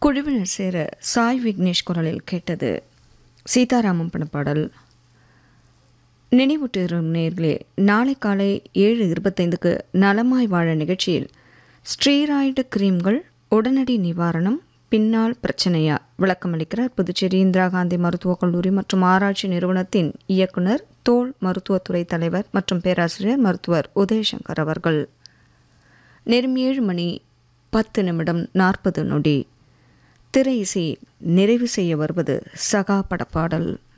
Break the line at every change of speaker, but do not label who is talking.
குழுவினர் சேர சாய் விக்னேஷ் குரலில் கேட்டது சீதாராமம் பணப்பாடல் நினைவூட்டுகிறோம் நேர்களே நாளை காலை ஏழு இருபத்தைந்துக்கு நலமாய் வாழ நிகழ்ச்சியில் ஸ்டீராய்டு கிரீம்கள் உடனடி நிவாரணம் பின்னால் பிரச்சனையா விளக்கமளிக்கிறார் புதுச்சேரி இந்திரா காந்தி மருத்துவக் கல்லூரி மற்றும் ஆராய்ச்சி நிறுவனத்தின் இயக்குனர் தோல் மருத்துவத்துறை தலைவர் மற்றும் பேராசிரியர் மருத்துவர் உதயசங்கர் அவர்கள் நேரம் ஏழு மணி பத்து நிமிடம் நாற்பது நொடி திரை இசை நிறைவு செய்ய வருவது சகா படப்பாடல்